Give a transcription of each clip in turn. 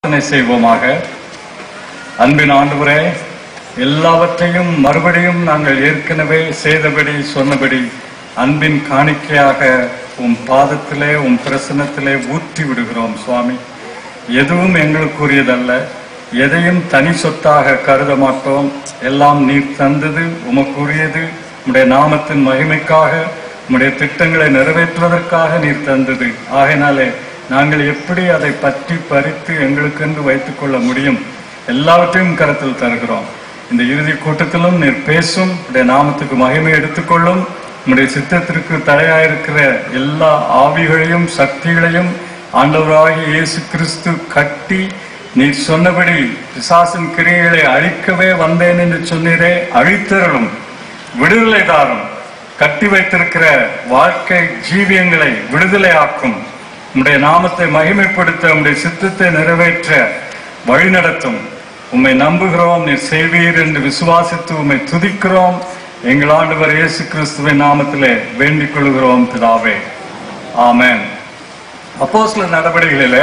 பிரார்த்தனை செய்வோமாக அன்பின் ஆண்டவரே எல்லாவற்றையும் மறுபடியும் நாங்கள் ஏற்கனவே செய்தபடி சொன்னபடி அன்பின் காணிக்கையாக உம் பாதத்திலே உம் பிரசன்னத்திலே ஊற்றி விடுகிறோம் சுவாமி எதுவும் எங்களுக்குரியதல்ல எதையும் தனி சொத்தாக கருத மாட்டோம் எல்லாம் நீர் தந்தது உமக்குரியது உம்முடைய நாமத்தின் மகிமைக்காக உம்முடைய திட்டங்களை நிறைவேற்றுவதற்காக நீர் தந்தது ஆகையினாலே நாங்கள் எப்படி அதை பற்றி பறித்து எங்களுக்கென்று வைத்துக் கொள்ள முடியும் எல்லாவற்றையும் கருத்தில் தருகிறோம் இந்த இறுதி கூட்டத்திலும் நீர் பேசும் உடைய நாமத்துக்கு மகிமை எடுத்துக்கொள்ளும் உம்முடைய சித்தத்திற்கு தலையாயிருக்கிற எல்லா ஆவிகளையும் சக்திகளையும் ஆண்டவராகிய இயேசு கிறிஸ்து கட்டி நீர் சொன்னபடி பிசாசின் கிரியைகளை அழிக்கவே வந்தேன் என்று சொன்னீரே அழித்தருளும் விடுதலை தாரும் கட்டி வைத்திருக்கிற வாழ்க்கை ஜீவியங்களை விடுதலையாக்கும் உம்முடைய நாமத்தை மகிமைப்படுத்த உம்முடைய சித்தத்தை நிறைவேற்ற வழிநடத்தும் உம்மை நம்புகிறோம் நீர் செய்வீர் என்று விசுவாசித்து உம்மை துதிக்கிறோம் எங்கள் ஆண்டவர் இயேசு கிறிஸ்துவின் நாமத்திலே வேண்டிக் கொள்கிறோம் பிதாவே ஆமென் அப்போஸ்தலர் நடவடிக்கைகளிலே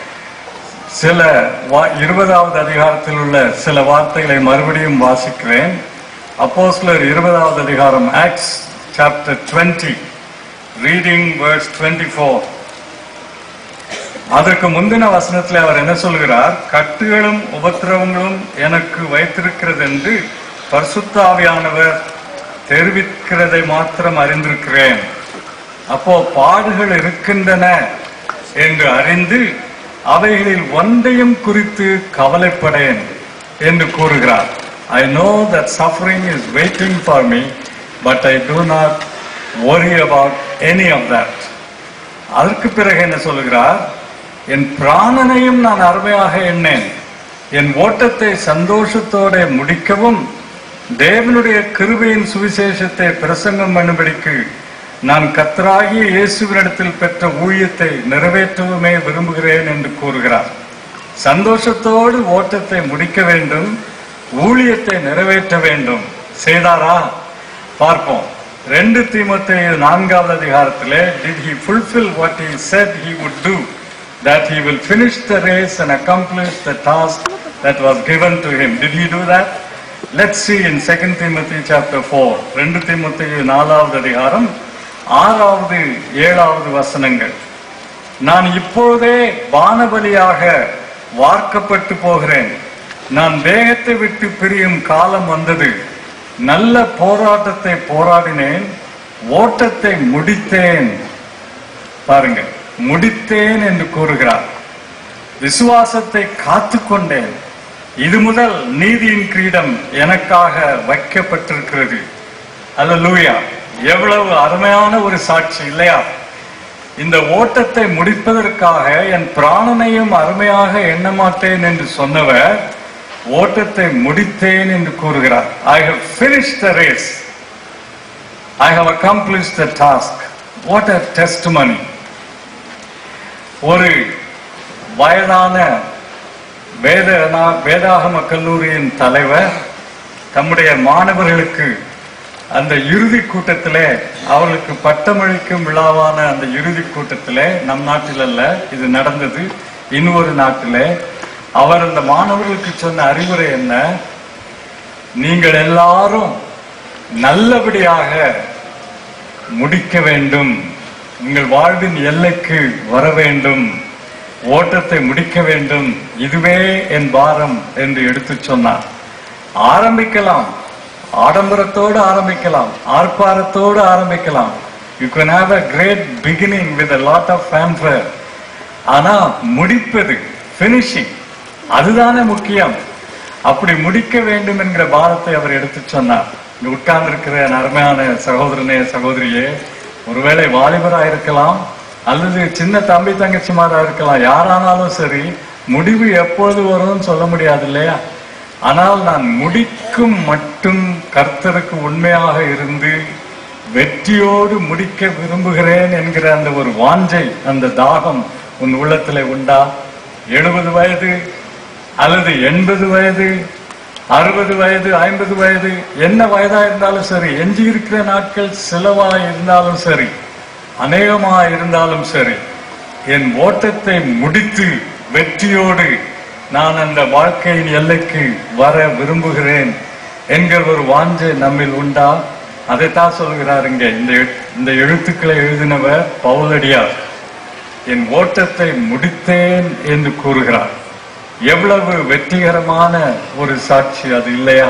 சில வா- இருபதாவது அதிகாரத்தில் உள்ள சில வார்த்தைகளை மறுபடியும் வாசிக்கிறேன் அப்போஸ்தலர் இருபதாவது அதிகாரம் ஆக்ஸ் சாப்டர் 20 ரீடிங் வேர்ஸ் 24 அதற்கு முந்தின வசனத்தில் அவர் என்ன சொல்கிறார் கட்டுகளும் உபத்திரவங்களும் எனக்கு வைத்திருக்கிறது என்று பரிசுத்த ஆவியானவர் தெரிவிக்கிறதை மாத்திரம் அறிந்திருக்கிறேன் அப்போ பாடுகள் இருக்கின்றன என்று அறிந்து அவைகளில் ஒன்றையும் குறித்து கவலைப்படேன் என்று கூறுகிறார் I know that suffering is waiting for me but I do not worry about any of that அதற்கு பிறகு என்ன சொல்கிறார் என் பிராணனையும் நான் அருமையாக எண்ணேன் என் ஓட்டத்தை சந்தோஷத்தோட முடிக்கவும் தேவனுடைய கிருபையின் சுவிசேஷத்தை பிரசங்கம் பண்ணும்படிக்கு நான் கத்தராகிய இயேசுவினிடத்தில் பெற்ற ஊழியத்தை நிறைவேற்றவுமே விரும்புகிறேன் என்று கூறுகிறார் சந்தோஷத்தோடு ஓட்டத்தை முடிக்க வேண்டும் ஊழியத்தை நிறைவேற்ற வேண்டும் செய்தாரா பார்ப்போம் ரெண்டு தீமோத்தேயு நான்காவது அதிகாரத்திலே did he fulfill what he said he would do that he will finish the race and accomplish the task that was given to him did he do that let's see in 2 timothy chapter 4 ரெண்டு தீமோத்தேயு நாலாவது அதிகாரம் ஆறாவது ஏழாவது வசனங்கள் நான் இப்பொழுதே வானபலியாக வார்க்கப்பட்டு போகிறேன் நான் தேகத்தை விட்டு பிரியும் காலம் வந்தது நல்ல போராட்டத்தை போராடினேன் ஓட்டத்தை முடித்தேன் பாருங்க முடித்தேன் என்று கூறுகிறார் விசுவாசத்தை காத்துக்கொண்டேன் இது முதல் நீதியின் கிரீடம் எனக்காக வைக்கப்பட்டிருக்கிறது அல்லேலூயா எவ்வளவு அருமையான ஒரு சாட்சி இல்லையா இந்த ஓட்டத்தை முடிப்பதற்காக என் பிராணனையும் அருமையாக எண்ண மாட்டேன் என்று சொன்னவர் ஓட்டத்தை முடித்தேன் என்று கூறுகிறார் I have finished the race I have accomplished the task what a testimony ஒரு வயதான வேத வேதாகம கல்லூரியின் தலைவர் தம்முடைய மாணவர்களுக்கு அந்த இறுதி கூட்டத்திலே அவர்களுக்கு பட்டமளிக்கும் விழாவான அந்த இறுதி கூட்டத்திலே நம் நாட்டில் அல்ல இது நடந்தது இன்னொரு நாட்டிலே அவர் அந்த மாணவர்களுக்கு சொன்ன அறிவுரை என்ன நீங்கள் எல்லாரும் நல்லபடியாக முடிக்க வேண்டும் உங்கள் வாழ்வின் எல்லைக்கு வர வேண்டும் ஓட்டத்தை முடிக்க வேண்டும் இதுவே என் பாரம் என்று எடுத்துச் சொன்னார் ஆரம்பிக்கலாம் ஆடம்பரத்தோடு ஆரம்பிக்கலாம் ஆர்ப்பாரத்தோடு ஆரம்பிக்கலாம் you can have a great beginning with a lot of fanfare ஆனா முடிப்பது finishing அதுதானே முக்கியம் அப்படி முடிக்க வேண்டும் என்கிற பாரத்தை அவர் எடுத்து சொன்னார் இங்க உட்கார்ந்திருக்கிற என் அருமையான சகோதரனே சகோதரியே ஒருவேளை வாலிபரா இருக்கலாம் அல்லது சின்ன தம்பி தங்கச்சிமாரா இருக்கலாம் யாரானாலும் சரி முடிவு எப்பொழுது வரும்னு சொல்ல முடியாது இல்லையா ஆனால் நான் முடிக்கும் மட்டும் கர்த்தருக்கு உண்மையாக இருந்து வெற்றியோடு முடிக்க விரும்புகிறேன் என்கிற அந்த ஒரு வாஞ்சை அந்த தாகம் உன் உள்ளத்துல உண்டா எழுபது வயது அல்லது எண்பது வயது அறுபது வயது ஐம்பது வயது என்ன வயதா இருந்தாலும் சரி எஞ்சி இருக்கிற நாட்கள் சிலவா இருந்தாலும் சரி அநேகமா இருந்தாலும் சரி என் ஓட்டத்தை முடித்து வெற்றியோடு நான் அந்த வாழ்க்கையின் எல்லைக்கு வர விரும்புகிறேன் என்கிற ஒரு வாஞ்சை நம்மில் உண்டா அதைத்தான் சொல்கிறார் இங்க இந்த எழு- இந்த எழுத்துக்களை எழுதினவர் பவுலடியார் என் ஓட்டத்தை முடித்தேன் என்று கூறுகிறார் எவ்வளவு வெற்றிகரமான ஒரு சாட்சி அது இல்லையா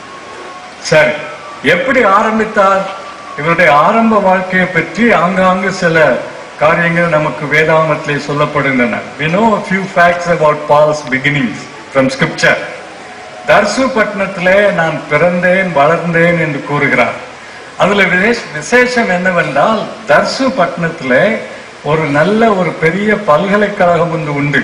சரி எப்படி ஆரம்பித்தார் இவருடைய ஆரம்ப வாழ்க்கையை பற்றி ஆங்காங்கு சில காரியங்கள் நமக்கு வேதாமத்திலே சொல்லப்படுகின்றன we know a few facts about Paul's beginnings from scripture தர்சு பட்டணத்திலே நான் பிறந்தேன் வளர்ந்தேன் என்று கூறுகிறார் அதுல விசேஷ- விசேஷம் என்னவென்றால் தர்சு பட்டணத்திலே ஒரு நல்ல ஒரு பெரிய பல்கலைக்கழகம் ஒன்று உண்டு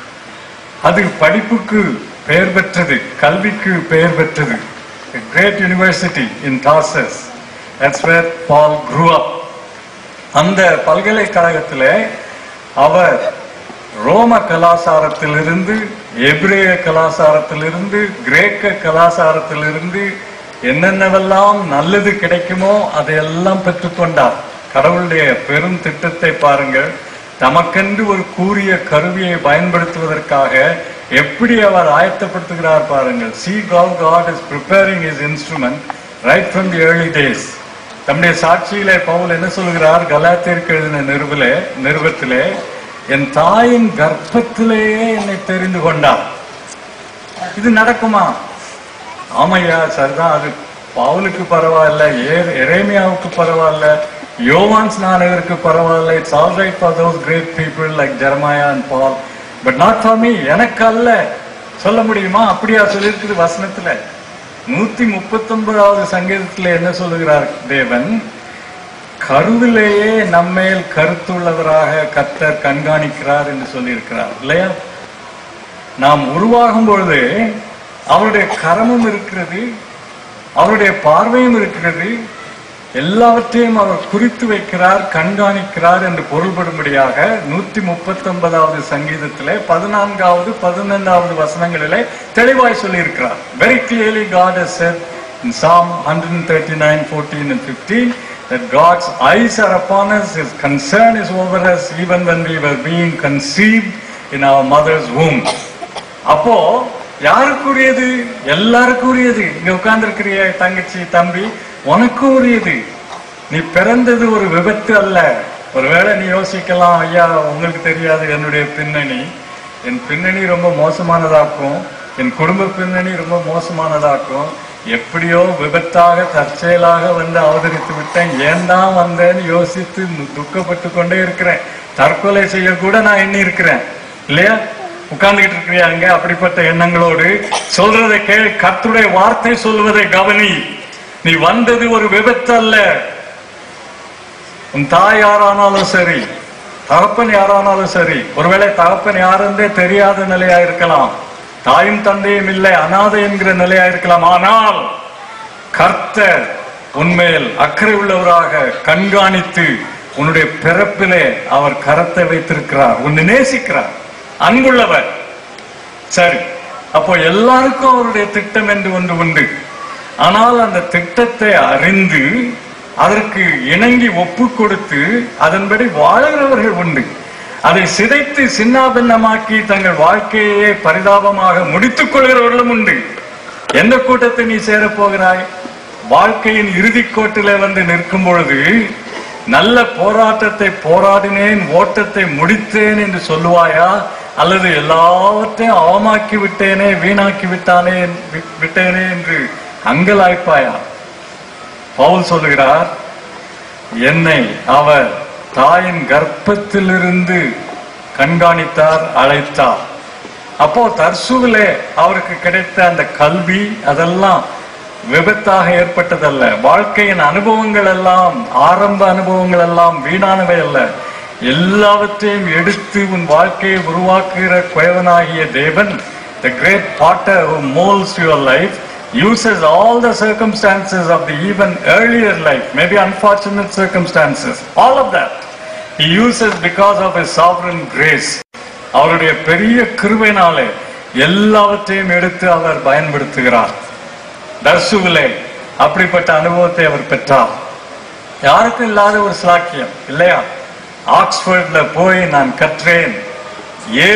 அது படிப்புக்கு பெயர் பெற்றது கல்விக்கு பெயர் பெற்றது A great university in Tarsus. That's where Paul grew up. அந்த பல்கலைக்கழகத்திலே அவர் ரோம கலாசாரத்திலிருந்து எபிரேய கலாசாரத்திலிருந்து கிரேக்க கலாசாரத்திலிருந்து என்னென்னவெல்லாம் நல்லது கிடைக்குமோ அதையெல்லாம் பெற்றுக்கொண்டார் கடவுளுடைய பெரும் திட்டத்தை பாருங்கள் தமக்கென்று ஒரு கூறிய கருவியை பயன்படுத்துவதற்காக எப்படி அவர் ஆயத்தப்படுத்துகிறார் பாருங்கள் see how God is preparing his instrument right from the early days தம்முடைய சாட்சியிலே பவுல் என்ன சொல்கிறார் கலாத்திற்கு எழுதின நிறுவலே நிறுவத்திலே என் தாயின் கர்ப்பத்திலேயே என்னை தெரிந்து கொண்டார் இது நடக்குமா ஆமையா சரிதான் அது பவுலுக்கு பரவாயில்ல ஏ எரேமியாவுக்கு பரவாயில்ல யோவான் ஸ்நானகருக்கு பரவாயில்ல it's all right for those great people like Jeremiah and Paul but not for me எனக்கு அல்ல சொல்ல முடியுமா அப்படியா சொல்லியிருக்குது வசனத்துல நூத்தி முப்பத்தொன்பதாவது சங்கீதத்துல என்ன சொல்லுகிறார் தேவன் கருவிலேயே நம்மேல் கருத்துள்ளவராக கர்த்தர் கண்காணிக்கிறார் என்று சொல்லியிருக்கிறார் இல்லையா நாம் உருவாகும் பொழுது அவருடைய கரமும் இருக்கிறது அவருடைய பார்வையும் இருக்கிறது எல்லாவற்றையும் அவர் குறித்து வைக்கிறார் கண்காணிக்கிறார் என்று பொருள்படும்படியாக நூத்தி முப்பத்தி ஒன்பதாவது சங்கீதத்திலே பதினான்காவது பதினைந்தாவது வசனங்களிலே தெளிவாய் சொல்லியிருக்கிறார் very clearly God has said in Psalm 139, 14 and 15 that God's eyes are upon us, His concern is over us even when we were being conceived in our mother's womb. அப்போ யாருக்கு உரியது எல்லாருக்கும் உரியது இங்க உட்கார்ந்திருக்கிறிய தங்கச்சி தம்பி உனக்கு உரியது நீ பிறந்தது ஒரு விபத்து அல்ல ஒருவேளை நீ யோசிக்கலாம் ஐயா உங்களுக்கு தெரியாது என்னுடைய பின்னணி என் பின்னணி ரொம்ப மோசமானதாக்கும் என் குடும்ப பின்னணி ரொம்ப மோசமானதாக்கும் எப்படியோ விபத்தாக தற்செயலாக வந்து அவதரித்து விட்டேன் ஏன் தான் வந்தேன்னு யோசித்து துக்கப்பட்டு கொண்டே இருக்கிறேன் தற்கொலை செய்ய கூட நான் எண்ணி இருக்கிறேன் இல்லையா உட்கார்ந்துகிட்டு இருக்கிறாங்க அப்படிப்பட்ட எண்ணங்களோடு சொல்றதை கேள் கர்த்தருடைய வார்த்தை சொல்வதை கவனி நீ வந்தது ஒரு விபத்து அல்ல உன் தாய் யாரானாலும் சரி தகப்பன் யாரானாலும் சரி ஒருவேளை தகப்பன் யாருந்தே தெரியாத நிலையா இருக்கலாம் தாயும் தந்தையும் இல்லை அனாதை என்கிற நிலையா இருக்கலாம் ஆனால் கர்த்தர் உண்மையில் அக்கறை உள்ளவராக கண்காணித்து உன்னுடைய பிறப்பிலே அவர் கரத்தை வைத்திருக்கிறார் உன்னை நேசிக்கிறார் அன்புள்ளவர் சரி அப்போ எல்லாருக்கும் அவருடைய திட்டம் என்று ஒன்று உண்டு ஆனால் அந்த திட்டத்தை அறிந்து அதற்கு இணங்கி ஒப்பு கொடுத்து அதன்படி வாழுகிறவர்கள் உண்டு அதை சிதைத்து சின்னாபின்னமாக்கி தங்கள் வாழ்க்கையே பரிதாபமாக முடித்துக் கொள்கிறவர்களும் உண்டு எந்த கூட்டத்தை நீ சேரப் போகிறாய் வாழ்க்கையின் இறுதிக் கோட்டிலே வந்து நிற்கும் பொழுது நல்ல போராட்டத்தை போராடினேன் ஓட்டத்தை முடித்தேன் என்று சொல்லுவாயா அல்லது எல்லாவற்றையும் அவமாக்கி விட்டேனே வீணாக்கி விட்டானே வி- விட்டேனே என்று அங்கலாய்ப்பாயா பவுல் சொல்லுகிறார் என்னை அவர் தாயின் கர்ப்பத்திலிருந்து கண்காணித்தார் அழைத்தார் அப்போ தர்சுவிலே அவருக்கு கிடைத்த அந்த கல்வி அதெல்லாம் விபத்தாக ஏற்பட்டதல்ல வாழ்க்கையின் அனுபவங்கள் எல்லாம் ஆரம்ப அனுபவங்கள் எல்லாம் வீணானவை அல்ல எல்லாவற்றையும் எடுத்து உன் வாழ்க்கையை உருவாக்குகிற குயவனாகிய தேவன் the great potter who molds your life uses all the circumstances of the even earlier life maybe unfortunate circumstances all of that he uses because of his sovereign grace அவருடைய பெரிய கிருபையினாலே எல்லாவற்றையும் எடுத்து அவர் பயன்படுத்துகிறார் தர்சுவிலே அப்படிப்பட்ட அனுபவத்தை அவர் பெற்றார் யாருக்கும் இல்லாத ஒரு சிலாக்கியம் இல்லையா ஆக்ஸ்போர்ட்ல போய் நான் கற்றேன் ஏல்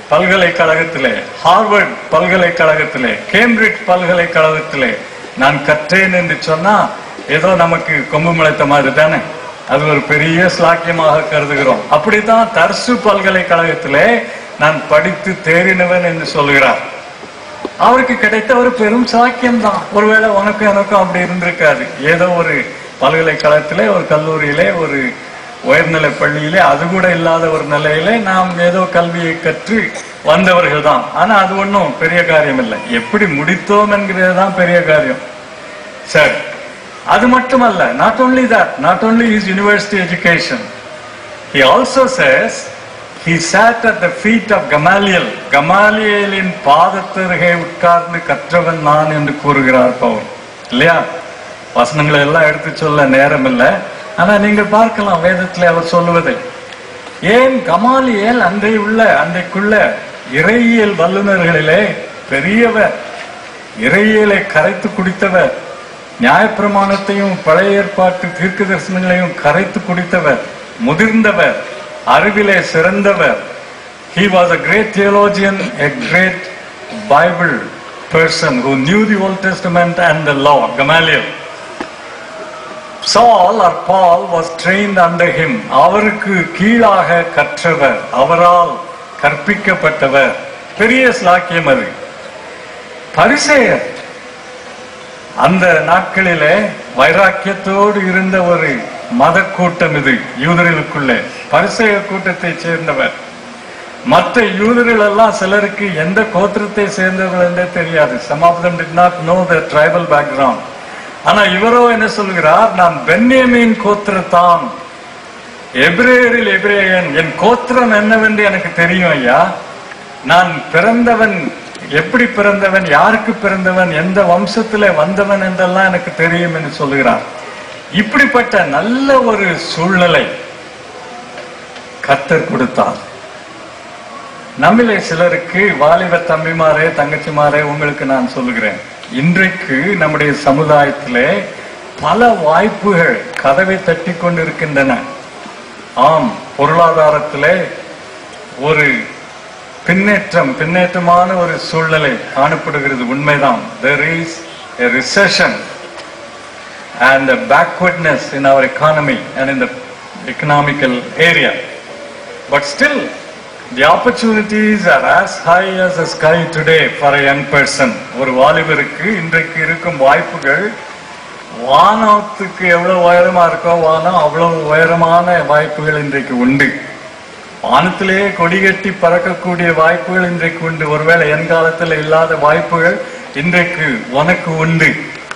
பல்கலைக்கழகத்திலே ஹார்வர்ட் பல்கலைக்கழகத்திலே கேம்பிரிட்ஜ் பல்கலைக்கழகத்திலே நான் கற்றேன் என்று சொன்னா ஏதோ நமக்கு கொம்பு முளைத்த மாதிரி தானே அது ஒரு பெரிய ஸ்லாக்கியமாக கருதுகிறோம் அப்படித்தான் தர்சு பல்கலைக்கழகத்திலே நான் படித்து தேறினவன் என்று சொல்கிறார் அவருக்கு கிடைத்த ஒரு பெரும் சாக்கியம் தான் ஒருவேளை உனக்கும் எனக்கும் அப்படி இருந்திருக்காது ஏதோ ஒரு பல்கலைக்கழகத்திலே ஒரு கல்லூரியிலே ஒரு உயர்நிலை பள்ளியிலே அது கூட இல்லாத ஒரு நிலையிலே நாம் ஏதோ கல்வியை கற்று வந்தவர்கள் தான் ஆனா அது ஒன்றும் பெரிய காரியம் இல்லை எப்படி முடித்தோம் என்கிறது தான் பெரிய காரியம் சரி அது மட்டுமல்ல not only that not only his university education he also says he sat at the feet of Gamaliel கமாலியலின் பாதத்தருகே உட்கார்ந்து கற்றவன் நான் என்று கூறுகிறார் பவுல் இல்லையா வசனங்களை எல்லாம் எடுத்து சொல்ல நேரம் இல்லை ஆனா நீங்கள் பார்க்கலாம் வேதத்திலே அவர் சொல்லுவதை ஏன் கமாலியல் அன்றை உள்ள அன்றைக்குள்ள இறையியல் வல்லுநர்களிலே பெரியவர் இறையியலை கரைத்து குடித்தவர் நியாயப்பிரமாணத்தையும் பழைய ஏற்பாட்டு தீர்க்க தரிசனங்களையும் கரைத்து குடித்தவர் முதிர்ந்தவர் அறிவிலே சிறந்தவர் he was a great theologian a great bible person who knew the old testament and the law gamaliel Saul or Paul was trained under him அவருக்கு கீழாக கற்றவர் அவரால் கற்பிக்கப்பட்டவர் பெரிய ஸ்லாக்கியம் அது பரிசேயர் அந்த நாட்களிலே வைராக்கியத்தோடு இருந்த ஒரு மத கூட்டம் இது யூதர்களுக்குள்ளே பரிசேய கூட்டத்தை சேர்ந்தவர் மற்ற யூதர்கள் எல்லாம் சிலருக்கு எந்த கோத்திரத்தை சேர்ந்தவர்கள் என்றே தெரியாது some of them did not know their tribal background ஆனா இவரோ என்ன சொல்கிறார் நான் பென்யமீன் கோத்திரத்தான் எபிரேயரில் எபிரேயன் என் கோத்திரம் என்னவென்று எனக்கு தெரியும் ஐயா நான் பிறந்தவன் எப்படி பிறந்தவன் யாருக்கு பிறந்தவன் எந்த வம்சத்திலே வந்தவன் என்றெல்லாம் எனக்கு தெரியும் என்று சொல்லுகிறார் இப்படிப்பட்ட நல்ல ஒரு சூழ்நிலை கத்தர் கொடுத்தார் நம்மிலே சிலருக்கு வாலிப தம்பிமாரே தங்கச்சிமாரே உங்களுக்கு நான் சொல்லுகிறேன் இன்றைக்கு நம்முடைய சமுதாயத்திலே பல வாய்ப்புகள் கதவை தட்டி கொண்டிருக்கின்றன ஆம் பொருளாதாரத்திலே ஒரு பின்னேற்றம் பின்னேற்றமான ஒரு சூழ்நிலை காணப்படுகிறது உண்மைதான் there is a recession and a backwardness in our economy and in the economical area but still the opportunities are as high as the sky today for a young person ஒரு வாலிபருக்கு இன்றைக்கு இருக்கும் வாய்ப்புகள் வானத்துக்கு எவ்வளவு உயரமா இருக்கோ வானம் அவ்வளவு உயரமான வாய்ப்புகள் இன்றைக்கு உண்டு வானத்திலேயே கொடி கட்டி பறக்கக்கூடிய வாய்ப்புகள் இன்றைக்கு உண்டு ஒருவேளை என் காலத்தில் இல்லாத வாய்ப்புகள் இன்றைக்கு உனக்கு உண்டு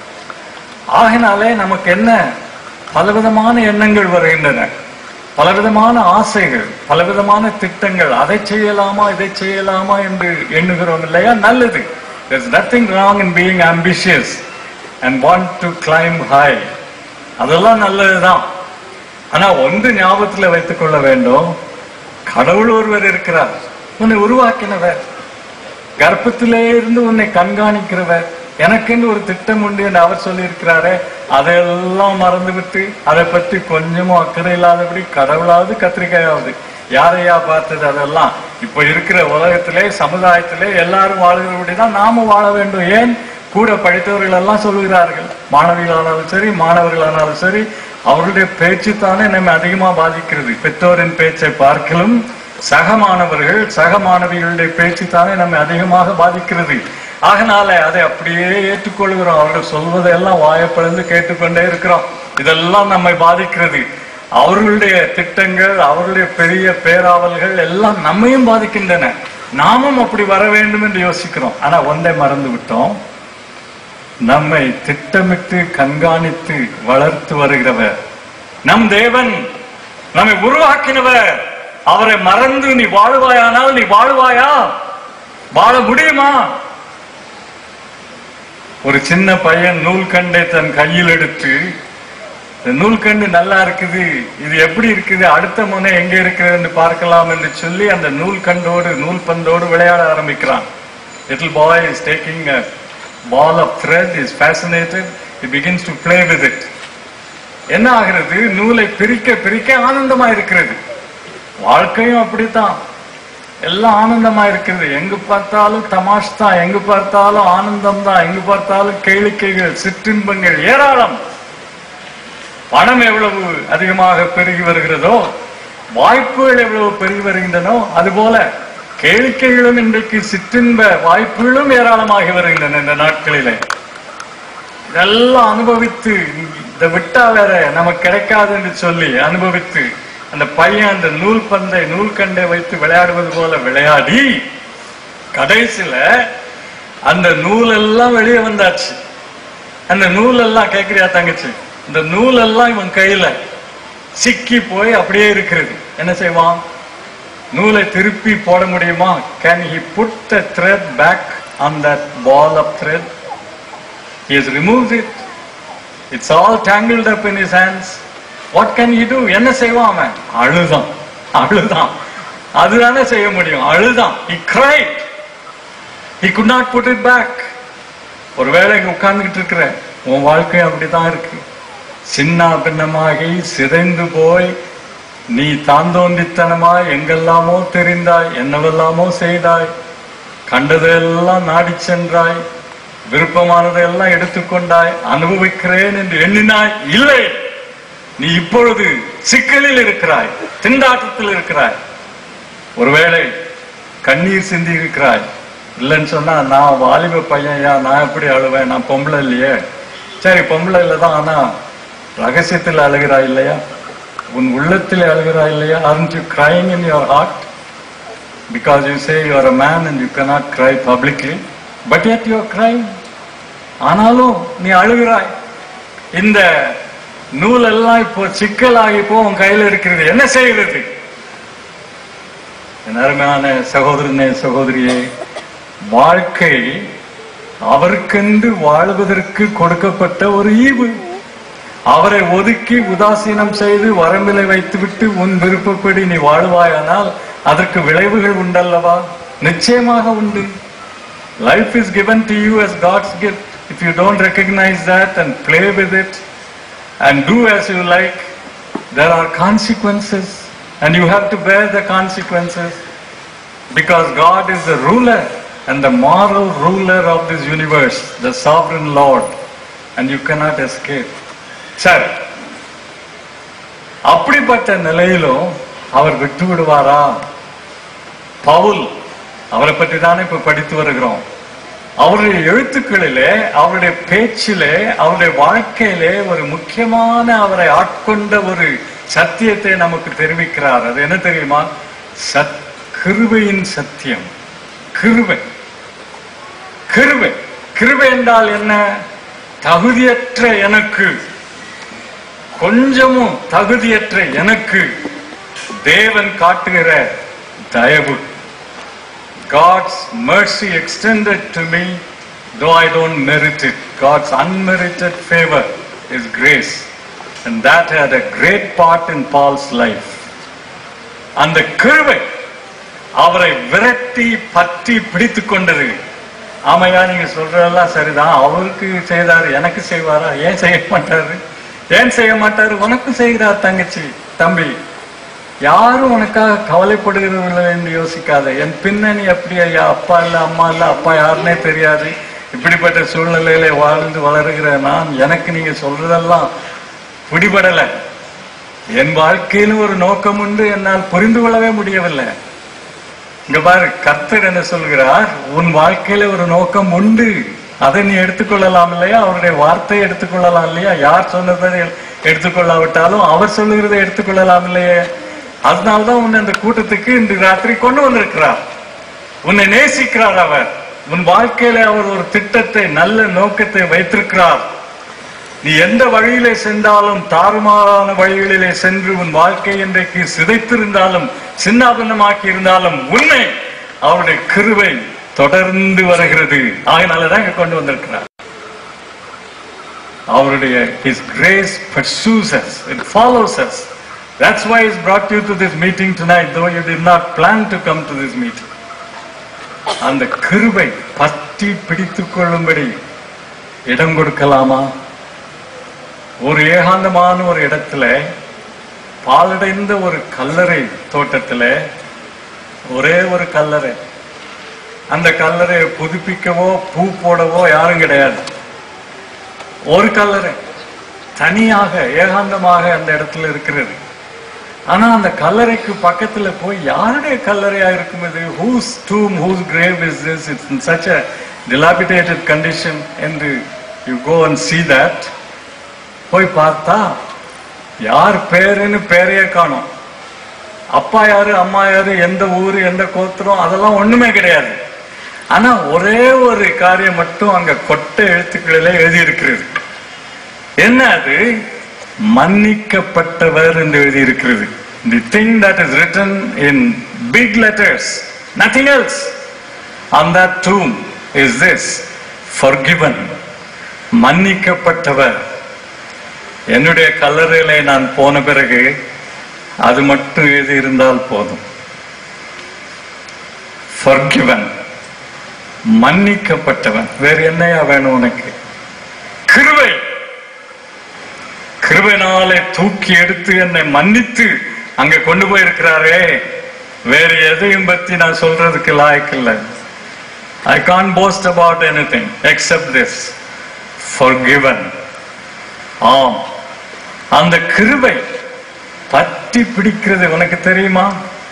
ஆகினாலே நமக்கு என்ன பலவிதமான எண்ணங்கள் வருகின்றன பலவிதமான ஆசைகள் பலவிதமான திட்டங்கள் அதை செய்யலாமா இதை செய்யலாமா என்று எண்ணுகிறோம் இல்லையா நல்லது there's nothing wrong in being ambitious and want to climb high அதெல்லாம் நல்லதுதான் ஆனா ஒன்று ஞாபகத்துல வைத்துக் கொள்ள வேண்டும் கடவுள் ஒருவர் இருக்கிறார் உன்னை உருவாக்கினவர் கர்ப்பத்திலே இருந்து உன்னை கண்காணிக்கிறவர் எனக்கென்று ஒரு திட்டம் உண்டு என்று அவர் சொல்லியிருக்கிறாரே அதையெல்லாம் மறந்துவிட்டு அதை பற்றி கொஞ்சமும் அக்கறை இல்லாதபடி கடவுளாவது கத்திரிக்காயாவது யாரையா பார்த்தது அதெல்லாம் இப்ப இருக்கிற உலகத்திலே சமுதாயத்திலே எல்லாரும் வாழ்கிறபடிதான் நாமும் வாழ வேண்டும் ஏன் கூட படித்தவர்கள் எல்லாம் சொல்லுகிறார்கள் மாணவிகளானாலும் சரி மாணவர்களானாலும் சரி அவர்களுடைய பேச்சு தானே நம்மை அதிகமா பாதிக்கிறது பெற்றோரின் பேச்சை பார்க்கலும் சக மாணவர்கள் சக மாணவிகளுடைய பேச்சு தானே நம்மை அதிகமாக பாதிக்கிறது ஆகனால அதை அப்படியே ஏற்றுக்கொள்கிறோம் அவர்கள் சொல்வதையெல்லாம் வாயப்பிழந்து கேட்டுக்கொண்டே இருக்கிறோம் இதெல்லாம் நம்மை பாதிக்கிறது அவர்களுடைய திட்டங்கள் அவர்களுடைய பெரிய பேராவல்கள் எல்லாம் நம்மையும் பாதிக்கின்றன நாமும் அப்படி வர வேண்டும் என்று யோசிக்கிறோம் ஆனா ஒன்றை மறந்து விட்டோம் நம்மை திட்டமிட்டு கண்காணித்து வளர்த்து வருகிறவர் நம் தேவன் நம்மை உருவாக்கினவர் அவரை மறந்து நீ வாழுவாயானால் நீ வாழுவாயா வாழ முடியுமா ஒரு சின்ன பையன் நூல்கண்டை தன் கையில் எடுத்து இந்த நூல்கண்டு நல்லா இருக்குது இது எப்படி இருக்குது அடுத்த முனை எங்க இருக்கிறது பார்க்கலாம் என்று சொல்லி அந்த நூல்கண்டோடு நூல் பந்தோடு விளையாட ஆரம்பிக்கிறான் little boy is taking ball of thread is fascinated he begins to play with it என்ன ஆகிறது நூலை பிரிக்க பிரிக்க ஆனந்தமா இருக்கிறது வாழ்க்கையும் அப்படித்தான் எல்லாம் ஆனந்தமா இருக்குது எங்க பார்த்தாலும் தமாஷ் தான் எங்க பார்த்தாலும் ஆனந்தம் தான் எங்க பார்த்தாலும் கேளிக்கைகள் சிற்றின்பங்கள் ஏராளம் பணம் எவ்வளவு அதிகமாக பெருகி வருகிறதோ வாய்ப்புகள் எவ்வளவு பெருகி வருகின்றனோ அதுபோல கேளிக்கைகளும் இன்றைக்கு சிற்றின்ப வாய்ப்புகளும் ஏராளமாகி வருகின்றன இந்த நாட்களிலே இதெல்லாம் அனுபவித்து இதை விட்டா வேற நமக்கு கிடைக்காது என்று சொல்லி அனுபவித்து அந்த பையன் அந்த நூல் பந்தை நூல் கண்டை வைத்து விளையாடுவது போல விளையாடி கடைசியில அந்த நூல் எல்லாம் வெளியே வந்தாச்சு அந்த நூல் எல்லாம் கேட்கிறியா தங்கச்சி இந்த நூல் எல்லாம் இவன் கையில சிக்கி போய் அப்படியே இருக்கிறது என்ன செய்வான் நூலை திருப்பி போட முடியுமா can he put the thread back on that ball of thread he has removed it it's all tangled up in his hands what can he do என்ன செய்வான் அவன் அழுதான் அழுதான் அதுதானே செய்ய முடியும் அழுதான் he cried he could not put it back ஒருவேளை இங்க உட்கார்ந்துகிட்டு இருக்கிற உன் வாழ்க்கை அப்படிதான் இருக்கு சின்ன பின்னமாகி சிதைந்து போய் நீ தாந்தோண்டித்தனமாய் எங்கெல்லாமோ தெரிந்தாய் என்னவெல்லாமோ செய்தாய் கண்டதெல்லாம் நாடி சென்றாய் விருப்பமானதையெல்லாம் எடுத்துக்கொண்டாய் அனுபவிக்கிறேன் என்று எண்ணினாய் இல்லை நீ இப்பொழுது சிக்கலில் இருக்கிறாய் திண்டாட்டத்தில் இருக்கிறாய் ஒருவேளை கண்ணீர் சிந்தி இருக்கிறாய் இல்லைன்னு சொன்னா நான் வாலிப பையன்யா நான் எப்படி அழுவேன் நான் பொம்பளை இல்லையே சரி பொம்பளை இல்லை தான் ஆனா ரகசியத்தில் அழுகிறாய் இல்லையா உன் உள்ளத்தில் அழுகிறாய் இல்லையா aren't you crying in your heart because you say you are a man and you cannot cry publicly but yet you are crying ஆனாலும் நீ அழுகிறாய் இந்த நூல் எல்லாம் இப்போ சிக்கலாகி இப்போ உன் கையில இருக்கிறது என்ன செய்கிறது என் அருமையான சகோதரனே சகோதரியே வாழ்க்கை அவருக்கென்று வாழ்வதற்கு கொடுக்கப்பட்ட ஒரு ஈவு அவரை ஒதுக்கி உதாசீனம் செய்து வரம்பிலை வைத்துவிட்டு உன் விருப்பப்படி நீ வாழ்வாயானால் அதற்கு விளைவுகள் உண்டல்லவா நிச்சயமாக உண்டு life is given to you as God's gift if you don't recognize that and play with it and do as you like there are consequences and you have to bear the consequences because God is the ruler and the moral ruler of this universe, the sovereign Lord, and you cannot escape. சரி அப்படிப்பட்ட நிலையிலும் அவர் விட்டு விடுவாரா பவுல் அவரை பற்றி தானே இப்ப படித்து வருகிறோம் அவருடைய எழுத்துக்களிலே அவருடைய பேச்சிலே அவருடைய வாழ்க்கையிலே ஒரு முக்கியமான அவரை ஆட்கொண்ட ஒரு சத்தியத்தை நமக்கு தெரிவிக்கிறார் அது என்ன தெரியுமா சத் கிருபையின் சத்தியம் கிருபை கிருபை கிருபை என்றால் என்ன தகுதியற்ற எனக்கு கொஞ்சமும் தகுதியற்ற எனக்கு தேவன் காட்டுகிற தயவு God's mercy extended to me, though I don't merit it. God's unmerited favor is grace. And that had a great part in Paul's life. அந்த கிருபை அவரை விரட்டி பற்றி பிடித்து கொண்டது ஆமையா நீங்க சொல்றதெல்லாம் சரிதான் அவருக்கு செய்தாரு எனக்கு செய்வாரா ஏன் செய்ய மாட்டாரு ஏன் செய்ய மாட்டாரு உனக்கும் செய்கிறார் தங்கச்சி தம்பி யாரும் உனக்காக கவலைப்படுகிறதில்லை என்று யோசிக்காத என் பின்னணி எப்படி ஐயா அப்பா இல்ல அம்மா இல்ல அப்பா யாருன்னே தெரியாது இப்படிப்பட்ட சூழ்நிலையில வாழ்ந்து வளருகிற நான் எனக்கு நீங்க சொல்றதெல்லாம் பிடிபடல என் வாழ்க்கையிலும் ஒரு நோக்கம் உண்டு என்னால் புரிந்து கொள்ளவே முடியவில்லை இங்க பாரு கர்த்தர் என்ன சொல்கிறார் உன் வாழ்க்கையில ஒரு நோக்கம் உண்டு அதை நீ எடுத்துக்கொள்ளலாம் இல்லையா அவருடைய வார்த்தையை எடுத்துக்கொள்ளலாம் இல்லையா யார் சொன்னதை எடுத்துக்கொள்ளாவிட்டாலும் அவர் சொல்லுகிறதை எடுத்துக்கொள்ளலாம் இல்லையே அதனால்தான் உன்னை அந்த கூட்டத்துக்கு இன்று ராத்திரி கொண்டு வந்திருக்கிறார் உன்னை நேசிக்கிறார் அவர் உன் வாழ்க்கையில அவர் ஒரு திட்டத்தை நல்ல நோக்கத்தை வைத்திருக்கிறார் நீ எந்த வழியிலே சென்றாலும் தாறுமாறான வழிகளிலே சென்று உன் வாழ்க்கை இன்றைக்கு சிதைத்திருந்தாலும் சின்னாபின்னமாக்கி இருந்தாலும் உன்னை அவருடைய கிருவை தொடர்ந்து வருகிறது ஆகினாலதான் இங்க கொண்டு வந்திருக்கிறார் அவருடைய his grace pursues us it follows us that's why he's brought you to this meeting tonight though you did not plan to come to this meeting அந்த கிருபை பற்றி பிடித்துக் கொள்ளும்படி இடம் கொடுக்கலாமா ஒரு ஏகாந்தமான ஒரு இடத்துல பாலடைந்த ஒரு கல்லறை தோட்டத்துல ஒரே ஒரு கல்லறை அந்த கல்லறையை புதுப்பிக்கவோ பூ போடவோ யாரும் கிடையாது ஒரு கல்லறை தனியாக ஏகாந்தமாக அந்த இடத்துல இருக்கிறது ஆனா அந்த கல்லறைக்கு பக்கத்துல போய் யாருடைய கல்லறையா இருக்கும் இது whose tomb whose grave is this it's in such a dilapidated condition என்று you go and see that போய் பார்த்தா யார் பேருன்னு பேரையே காணோம் அப்பா யாரு அம்மா யாரு எந்த ஊரு எந்த கோத்திரம் அதெல்லாம் ஒண்ணுமே கிடையாது ஆனா ஒரே ஒரு காரியம் மட்டும் அங்க கொட்டை எழுத்துக்களிலே எழுதி இருக்கிறது என்ன அது மன்னிக்கப்பட்டவர் என்று எழுதி இருக்கிறது the thing that is written in big letters nothing else on that tomb is this forgiven மன்னிக்கப்பட்டவர் என்னுடைய கல்லறையில நான் போன பிறகு அது மட்டும் எழுதி இருந்தால் போதும் forgiven மன்னிக்கப்பட்டவன் வேறு என்னையா வேணும் உனக்கு கிருபை கிருபைனாலே தூக்கி எடுத்து என்னை மன்னித்து அங்க கொண்டு போயிருக்கிறாரே வேற எதையும் பத்தி நான் சொல்றதுக்கு லாயக்கில்லை I can't boast about anything except this forgiven ஆம் அந்த கிருபை பற்றி பிடிக்கிறது உனக்கு தெரியுமா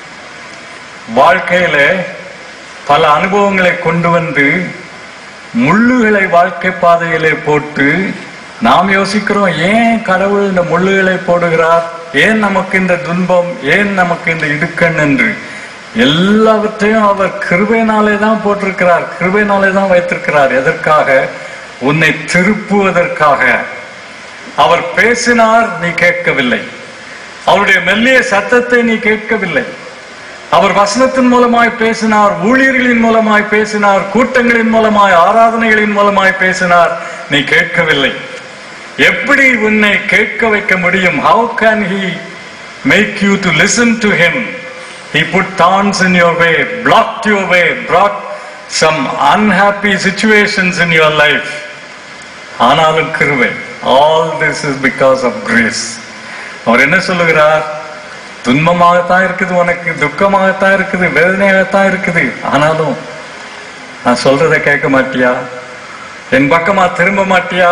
வாழ்க்கையில பல அனுபவங்களை கொண்டு வந்து முள்ளுகளை வாழ்க்கை பாதையிலே போட்டு நாம் யோசிக்கிறோம் ஏன் கடவுள் இந்த முள்ளுகளை போடுகிறார் ஏன் நமக்கு இந்த துன்பம் ஏன் நமக்கு இந்த இடுக்கண் என்று எல்லாவற்றையும் அவர் கிருபையினாலே தான் போட்டிருக்கிறார் கிருபையினாலே தான் வைத்திருக்கிறார் எதற்காக உன்னை திருப்புவதற்காக அவர் பேசினார் நீ கேட்கவில்லை அவருடைய மெல்லிய சத்தத்தை நீ கேட்கவில்லை அவர் வசனத்தின் மூலமாய் பேசினார் ஊழியர்களின் மூலமாய் பேசினார் கூட்டங்களின் மூலமாய் ஆராதனைகளின் மூலமாய் பேசினார் நீ கேட்கவில்லை எப்படி உன்னை கேட்க வைக்க முடியும் how can he make you to listen to him he put thorns in your way blocked your way brought some unhappy situations in your life ஆனாலும் கிருபை all this is because of grace அவர் என்ன சொல்லுகிறார் துன்பமாகத்தான் இருக்குது உனக்கு துக்கமாகத்தான் இருக்குது வேதனையாகத்தான் இருக்குது ஆனாலும் நான் சொல்றதை கேட்க மாட்டியா என் பக்கமா திரும்ப மாட்டியா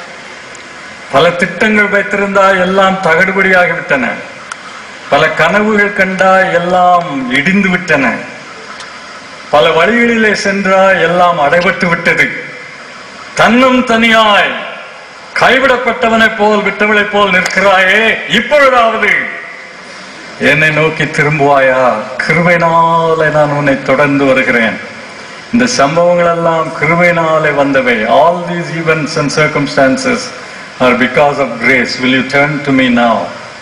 பல திட்டங்கள் வைத்திருந்தா எல்லாம் தகடுபடியாகிவிட்டன பல கனவுகள் கண்டா எல்லாம் இடிந்து விட்டன பல வழிகளிலே சென்றா எல்லாம் அடைபட்டு விட்டது தன்னும் தனியாய் கைவிடப்பட்டவனைப் போல் விட்டவளைப் போல் நிற்கிறாயே இப்பொழுதாவது என்னை நோக்கி திரும்புவாயா கிருபைனாலே நான் உன்னை தொடர்ந்து வருகிறேன் இந்த சம்பவங்கள் எல்லாம் கிருபைனாலே வந்தவை all these events and circumstances are because of grace will you turn to me now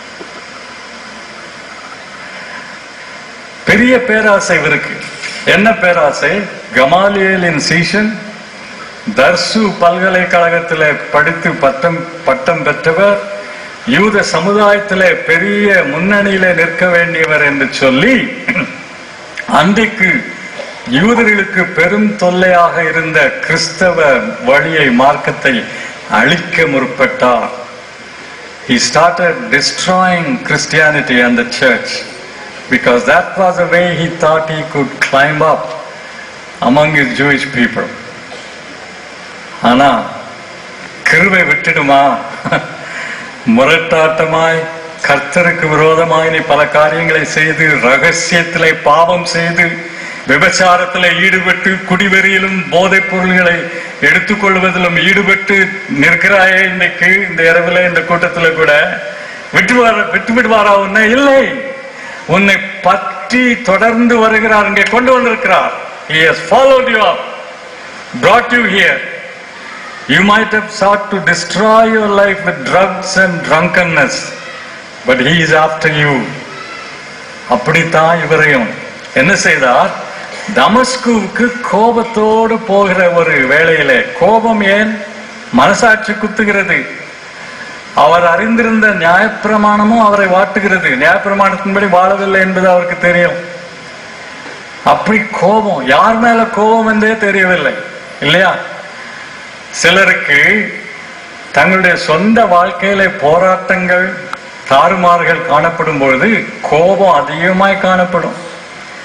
பெரிய பேராசை இவருக்கு என்ன பேராசை கமாலியலின் சீஷன் தர்சு பல்கலைக்கழகத்திலே படித்து பட்டம் பட்டம் பெற்றவர் யூத சமுதாயத்திலே பெரிய முன்னணியிலே நிற்க வேண்டியவர் என்று சொல்லி அன்றைக்கு யூதர்களுக்கு பெரும் தொல்லையாக இருந்த கிறிஸ்தவ வழியை மார்க்கத்தை அழிக்க முற்பட்டார் He started destroying Christianity and the church because that was the way he thought he could climb up among his Jewish people. ஆனா கிருபை விட்டுடுமா முரட்டாட்டமாய் கர்த்தருக்கு விரோதமாய் நீ பல காரியங்களை செய்து ரகசியத்திலே பாவம் செய்து விபச்சாரத்திலே ஈடுபட்டு குடிவெறியிலும் போதைப் பொருள்களை எடுத்துக்கொள்வதிலும் ஈடுபட்டு நிற்கிறாயே இன்னைக்கு இந்த இரவுல இந்த கூட்டத்துல கூட விட்டு வர விட்டு விடுவாரா உன்னை இல்லை உன்னை பற்றி தொடர்ந்து வருகிறார் இங்கே கொண்டு வந்திருக்கிறார் he has followed you up brought you here You might have sought to destroy your life with drugs and drunkenness, but he is after you. அப்படித்தான் இவரையும் என்ன செய்தார் தமஸ்குவுக்கு கோபத்தோடு போகிற ஒரு வேளையிலே கோபம் ஏன் மனசாட்சி குத்துகிறது அவர் அறிந்திருந்த நியாயப்பிரமாணமும் அவரை வாட்டுகிறது நியாயப்பிரமாணத்தின்படி வாழவில்லை என்பது அவருக்கு தெரியும் அப்படி கோபம் யார் மேல கோபம் என்றே தெரியவில்லை இல்லையா சிலருக்கு தங்களுடைய சொந்த வாழ்க்கையில போராட்டங்கள் தாறுமாறுகள் காணப்படும் பொழுது கோபம் அதிகமாய் காணப்படும்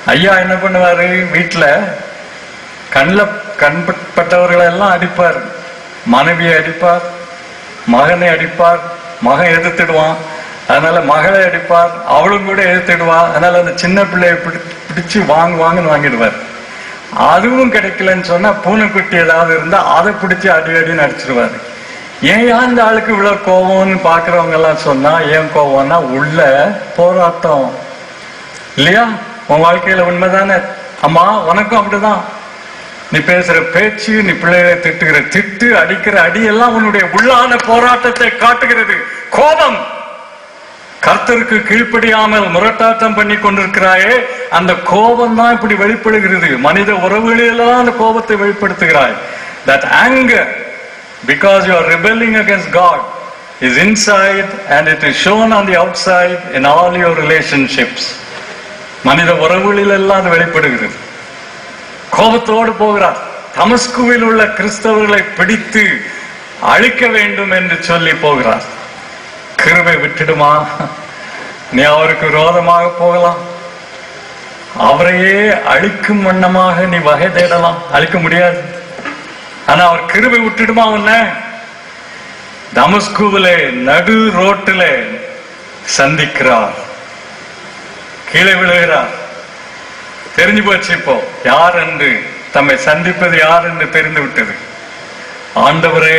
ஐயா என்ன பண்ணுவாரு வீட்டுல கண்ணில் கண்பட்டவர்களை எல்லாம் அடிப்பார் மனைவியை அடிப்பார் மகனை அடிப்பார் மகன் எதிர்த்திடுவான் அதனால மகளை அடிப்பார் அவளும் கூட எதிர்த்திடுவா அதனால அந்த சின்ன பிள்ளையை பிடி- பிடிச்சு வாங்கு வாங்குன்னு வாங்கிடுவார் அதுவும் கிடைக்கலன்னு சொன்னா பூனைக்குட்டி ஏதாவது இருந்தா அதை பிடிச்சு அடி அடின்னு அடிச்சிருவாரு ஏன் ஏன் இந்த ஆளுக்கு இவ்வளவு கோவம்னு பாக்குறவங்க எல்லாம் சொன்னா ஏன் கோவம்னா உள்ள போராட்டம் இல்லையா உன் வாழ்க்கையில உண்மைதானே அம்மா உனக்கும் அப்படிதான் நீ பேசுற பேச்சு நீ பிள்ளைகளை திட்டுகிற திட்டு அடிக்கிற அடி எல்லாம் உன்னுடைய உள்ளான போராட்டத்தை காட்டுகிறது கோபம் கர்த்தருக்கு கீழ்ப்படியாமல் முரட்டாட்டம் பண்ணி கொண்டிருக்கிறாயே அந்த கோபம் தான் இப்படி வெளிப்படுகிறது மனித உறவுகளிலெல்லாம் அந்த கோபத்தை வெளிப்படுத்துகிறாய் that anger because you are rebelling against God is inside and it is shown on the outside in all your relationships மனித உறவுகளில் எல்லாம் அது வெளிப்படுகிறது கோபத்தோடு போகிறார் தமஸ்குவில் உள்ள கிறிஸ்தவர்களை பிடித்து அழிக்க வேண்டும் என்று சொல்லி போகிறார் கிருபை விட்டுடுமா நீ அவருக்கு விரோதமாக போகலாம் அவரையே அழிக்கும் வண்ணமாக நீ வகை தேடலாம் அழிக்க முடியாது ஆனா அவர் கிருபை விட்டுடுமா உன்ன தமஸ்குவிலே நடு ரோட்டிலே சந்திக்கிறார் கீழே விழுகிறார் தெரிஞ்சு போச்சு இப்போ யார் என்று தம்மை சந்திப்பது யார் என்று தெரிந்து விட்டது ஆண்டவரே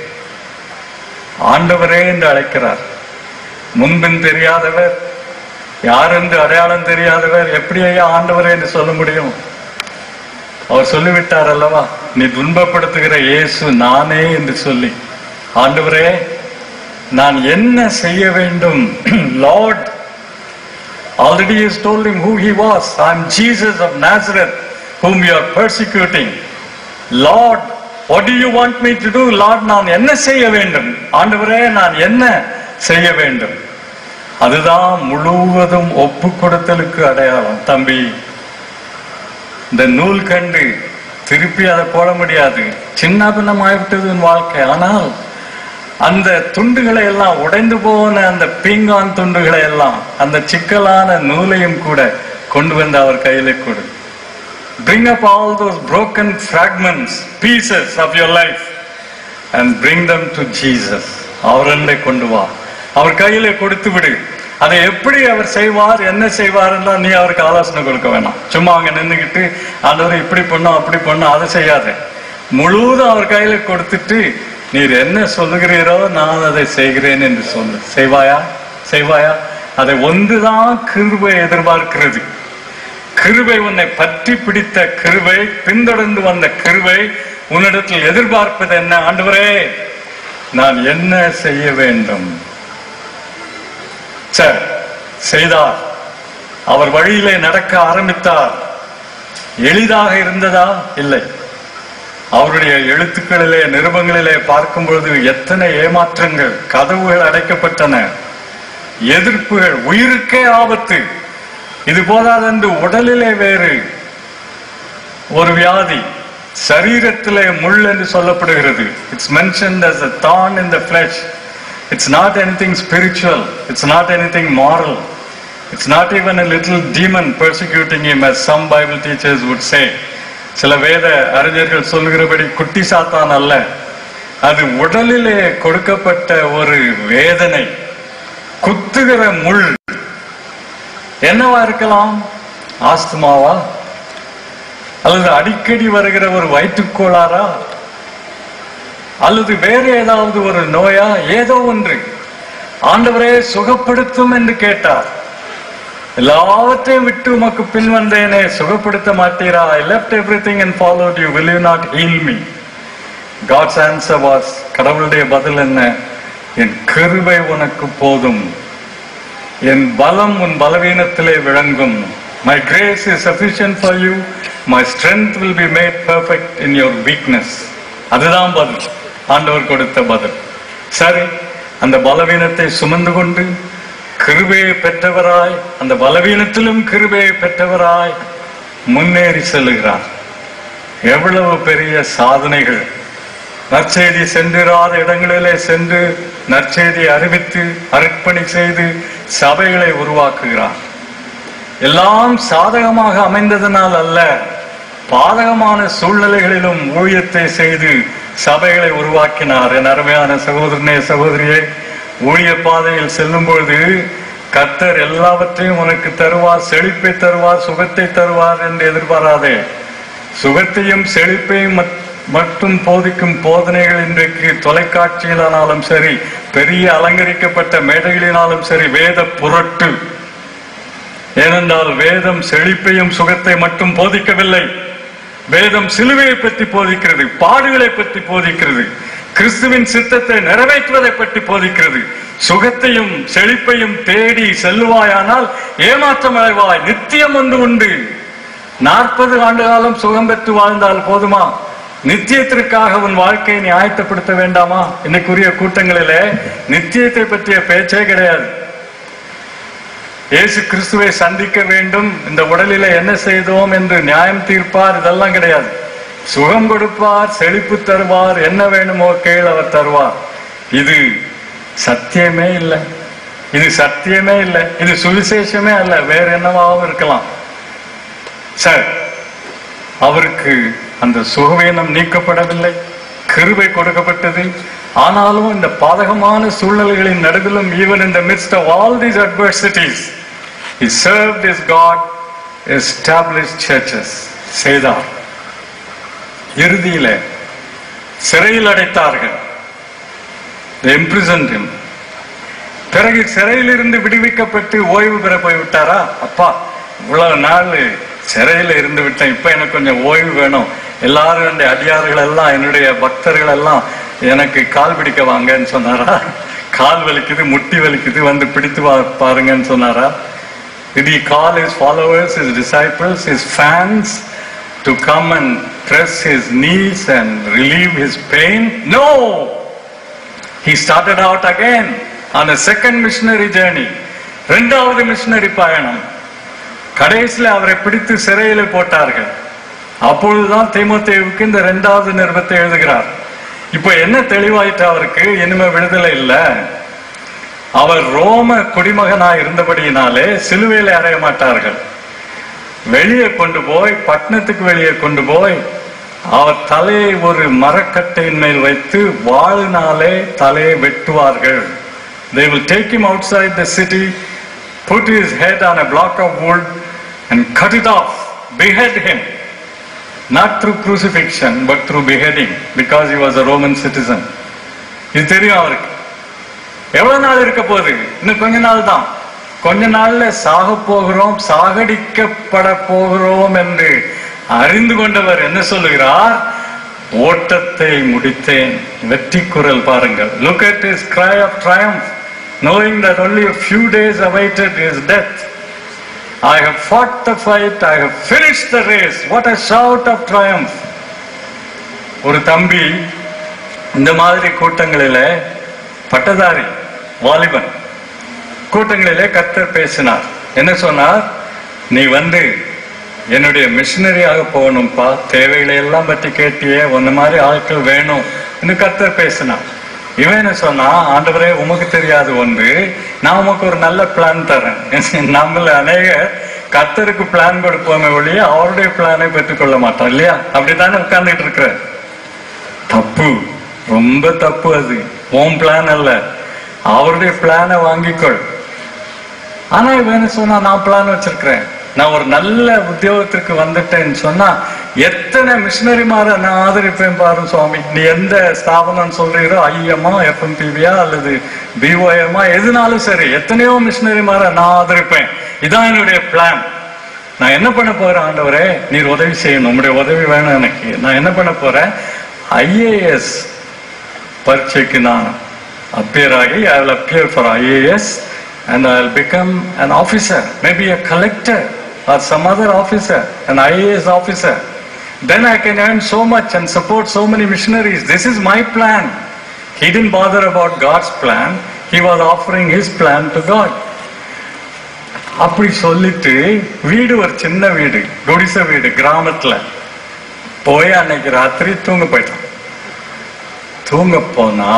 ஆண்டவரே என்று அழைக்கிறார் முன்பின் தெரியாதவர் யார் என்று அடையாளம் தெரியாதவர் எப்படி ஐயா ஆண்டவரே என்று சொல்ல முடியும் அவர் சொல்லிவிட்டார் அல்லவா நீ துன்பப்படுத்துகிற இயேசு நானே என்று சொல்லி ஆண்டவரே நான் என்ன செய்ய வேண்டும் Lord Already he has told him who he was. I am Jesus of Nazareth, whom you are persecuting. Lord, what do you want me to do? Lord, நான் என்ன செய்ய வேண்டும் ஆண்டவரே நான் என்ன செய்ய வேண்டும் அதுதான் முழுவதும் ஒப்பு கொடுத்தலுக்கு அடையாளம் தம்பி இந்த நூல் கண்டு திருப்பி அதை போட முடியாது சின்ன பின்னமாய்விட்டது உன் வாழ்க்கை ஆனால் அந்த துண்டுகளை எல்லாம் உடைந்து போன அந்த பீங்கான் துண்டுகளை எல்லாம் அந்த சிக்கலான நூலையும் கூட கொண்டு வந்து அவர் கையில கொடு bring up all those broken fragments pieces of your life and bring them to Jesus அவரண்டை கொண்டு வா அவர் கையில கொடுத்து விடு அதை எப்படி அவர் செய்வார் என்ன செய்வார்னா நீ அவருக்கு ஆலோசனை கொடுக்க வேணாம் சும்மா அங்க நின்னுக்கிட்டு ஆண்டவர் இப்படி பண்ணும் அப்படி பண்ணும் அதை செய்யாத முழுவதும் அவர் கையில கொடுத்துட்டு நீர் என்ன சொல்லுகிறீரோ நான் அதை செய்கிறேன் என்று சொல்லு செய்வாயா செய்வாயா அதை ஒன்றுதான் கிருபை எதிர்பார்க்கிறது கிருபை உன்னை பற்றி பிடித்த கிருபை பின்தொடர்ந்து வந்த கிருபை உன்னிடத்தில் எதிர்பார்ப்பது என்ன ஆண்டவரே நான் என்ன செய்ய வேண்டும் சரி செய்தார் அவர் வழியிலே நடக்க ஆரம்பித்தார் எளிதாக இருந்ததா இல்லை அவருடைய எழுத்துக்களிலே நிருபங்களிலே பார்க்கும் பொழுது எத்தனை ஏமாற்றங்கள் கதவுகள் அடைக்கப்பட்டன எதிர்ப்புகள் உயிருக்கே ஆபத்து இது போதாதென்று உடலிலே வேறு ஒரு வியாதி சரீரத்திலே முள் என்று சொல்லப்படுகிறது it's mentioned as a thorn in the flesh it's not anything spiritual it's not anything moral it's not even a little demon persecuting him as some bible teachers would say சில வேத அறிஞர்கள் சொல்கிறபடி குட்டி சாத்தான் அல்ல அது உடலிலே கொடுக்கப்பட்ட ஒரு வேதனை குத்துகிற முள் என்னவா இருக்கலாம் ஆஸ்துமாவா அல்லது அடிக்கடி வருகிற ஒரு வயிற்றுக்கோளாறா அல்லது வேறு ஏதாவது ஒரு நோயா ஏதோ ஒன்று ஆண்டவரே சுகப்படுத்தும் என்று கேட்டார் எல்லாவற்றையும் விட்டு உமக்கு பின் வந்தேனே சுகப்படுத்த மாட்டீரா I left everything and followed you will you not heal me God's answer was கடவுளுடைய பதில் என்ன என் கிருபை உனக்கு போதும் என் பலம் உன் பலவீனத்திலே விளங்கும் my grace is sufficient for you my strength will be made perfect in your weakness அதுதான் பதில் ஆண்டவர் கொடுத்த பதில் சரி அந்த பலவீனத்தை சுமந்து கொண்டு கிருபையை பெற்றவராய் அந்த பலவீனத்திலும் கிருபையை பெற்றவராய் முன்னேறி செல்லுகிறார் எவ்வளவு பெரிய சாதனைகள் நற்செய்தி சென்றிராத இடங்களிலே சென்று நற்செய்தி அறிவித்து அர்ப்பணி செய்து சபைகளை உருவாக்குகிறார் எல்லாம் சாதகமாக அமைந்ததனால் அல்ல பாதகமான சூழ்நிலைகளிலும் ஊழியத்தை செய்து சபைகளை உருவாக்கினார் என் அருமையான சகோதரனே சகோதரியே ஊழிய பாதையில் செல்லும் பொழுது கர்த்தர் எல்லாவற்றையும் உனக்கு தருவார் செழிப்பை தருவார் சுகத்தை தருவார் என்று எதிர்பாராதே சுகத்தையும் செழிப்பையும் மட்- மட்டும் போதிக்கும் போதனைகள் இன்றைக்கு தொலைக்காட்சியிலானாலும் சரி பெரிய அலங்கரிக்கப்பட்ட மேடைகளினாலும் சரி வேத புரட்டு ஏனென்றால் வேதம் செழிப்பையும் சுகத்தை மட்டும் போதிக்கவில்லை வேதம் சிலுவையை பற்றி போதிக்கிறது பாடுகளை பற்றி போதிக்கிறது கிறிஸ்துவின் சித்தத்தை நிறைவேற்றுவதை பற்றி போதிக்கிறது சுகத்தையும் செழிப்பையும் தேடி செல்லுவாயானால் ஏமாற்றம் அடைவாய் நித்தியம் ஒன்று உண்டு நாற்பது ஆண்டு காலம் சுகம் பெற்று வாழ்ந்தால் போதுமா நித்தியத்திற்காக உன் வாழ்க்கையை நீ ஆயத்தப்படுத்த வேண்டாமா இன்னைக்குரிய கூட்டங்களிலே நித்தியத்தை பற்றிய பேச்சே கிடையாது இயேசு கிறிஸ்துவை சந்திக்க வேண்டும் இந்த உடலிலே என்ன செய்தோம் என்று நியாயம் தீர்ப்பார் இதெல்லாம் கிடையாது சுகம் கொடுப்பார் செழிப்பு தருவார் என்ன வேணுமோ கேள் அவர் தருவார் இது சத்தியமே இல்லை இது சத்தியமே இல்லை இது சுவிசேஷமே அல்ல வேற என்னவாகவும் இருக்கலாம் சார் அவருக்கு அந்த சுகவீனம் நீக்கப்படவில்லை கிருபை கொடுக்கப்பட்டது ஆனாலும் இந்த பாதகமான சூழ்நிலைகளின் நடுவிலும் even in the midst of all these adversities he served his god established churches செய்தார் இறுதியிலே சிறையில் அடைத்தார்கள் They imprisoned him பிறகு சிறையிலிருந்து விடுவிக்கப்பட்டு ஓய்வு பெற போய்விட்டாரா அப்பா இவ்வளவு நாள் சிறையில இருந்து விட்டேன் இப்ப எனக்கு கொஞ்சம் ஓய்வு வேணும் எல்லாரும் என்னுடைய அடியார்கள் எல்லாம் என்னுடைய பக்தர்கள் எல்லாம் எனக்கு கால் பிடிக்க வாங்கன்னு சொன்னாரா கால் வலிக்குது முட்டி வலிக்குது வந்து பிடித்து பா- பாருங்கன்னு சொன்னாரா Did he call his followers, his disciples, his fans to come and press his knees and relieve his pain? No! He started out again on a second missionary journey. இரண்டாவது மிஷனரி பயணம் கடைசியில் அவரை பிடித்து சிறையில போட்டார்கள் அப்பொழுதுதான் தீமோத்தேவுக்கு இந்த இரண்டாவது நிருபத்தை எழுதுகிறார் இப்போ என்ன தெளிவாயிட்டு அவருக்கு இனிமே விடுதலை இல்லை அவர் ரோம குடிமகனாய் இருந்தபடியினாலே சிலுவையில அறைய மாட்டார்கள் வெளியே கொண்டு போய் பட்டணத்துக்கு வெளியே கொண்டு போய் அவர் தலையை ஒரு மரக்கட்டையின் மேல் வைத்து வாளினாலே தலையை வெட்டுவார்கள் they will take him outside the city put his head on a block of wood and cut it off behead him not through crucifixion but through beheading because he was a roman citizen இது தெரியும் அவருக்கு எவ்வளவு நாள் இருக்க போகுது இன்னும் கொஞ்ச நாள் தான் கொஞ்ச நாள்ல சாக போகிறோம் சாகடிக்கப்பட போகிறோம் என்று அறிந்து கொண்டவர் என்ன சொல்லுகிறார் ஓட்டத்தை முடித்தேன் வெற்றி குரல் பாருங்கள் look at his cry of triumph knowing that only a few days awaited his death I have fought the fight I have finished the race what a shout of triumph ஒரு தம்பி இந்த மாதிரி கூட்டங்களிலே பட்டதாரி வாலிபன் கூட்டங்களிலே கர்த்தர் பேசினார் என்ன சொன்னார் நீ வந்து என்னுடைய மிஷினரியாக போகணும்ப்பா தேவைகளை எல்லாம் பற்றி கேட்டியே உன்ன மாதிரி ஆட்கள் வேணும் என்று கர்த்தர் பேசினார் இவன் என்ன சொன்னா ஆண்டவரே உமக்கு தெரியாது ஒன்று நான் உமக்கு ஒரு நல்ல பிளான் தரேன் நம்மள அநேக கர்த்தருக்கு பிளான் கொடுப்போமே ஒழிய அவருடைய பிளானை பெற்றுக்கொள்ள மாட்டோம் இல்லையா அப்படித்தானே உட்கார்ந்துட்டு இருக்கிற தப்பு ரொம்ப தப்பு அது உன் பிளான் அல்ல அவருடைய பிளானை வாங்கிக்கொள் ஆனா இவன் என்ன சொன்னா நான் பிளான் வச்சிருக்கிறேன் நான் ஒரு நல்ல உத்தியோகத்திற்கு வந்துட்டேன்னு சொன்னா எத்தனை மிஷினரிமாரை நான் ஆதரிப்பேன் பாரு சுவாமி நீ எந்த ஸ்தாபனம் சொல்றீரோ ஐஎம்மா எஃப்எம்பிவியா அல்லது பிஓஎம்மா எதுனாலும் சரி எத்தனையோ மிஷினரிமாரை நான் ஆதரிப்பேன் இதான் என்னுடைய பிளான் நான் என்ன பண்ண போறேன் ஆண்டவரே நீர் உதவி செய்யணும் உங்களுடைய உதவி வேணும் எனக்கு நான் என்ன பண்ண போறேன் ஐஏஎஸ் பரீட்சைக்கு நான் appear ஆகி ஐ will appear for IAS and I will become an officer maybe a collector or some other officer an IAS officer then I can earn so much and support so many missionaries this is my plan he didn't bother about God's plan he was offering his plan to God அப்படி சொல்லிட்டு வீடு ஒரு சின்ன வீடு குடிசை வீடு கிராமத்துல போய் அன்னைக்கு ராத்திரி தூங்க போயிட்டான் தூங்க போனா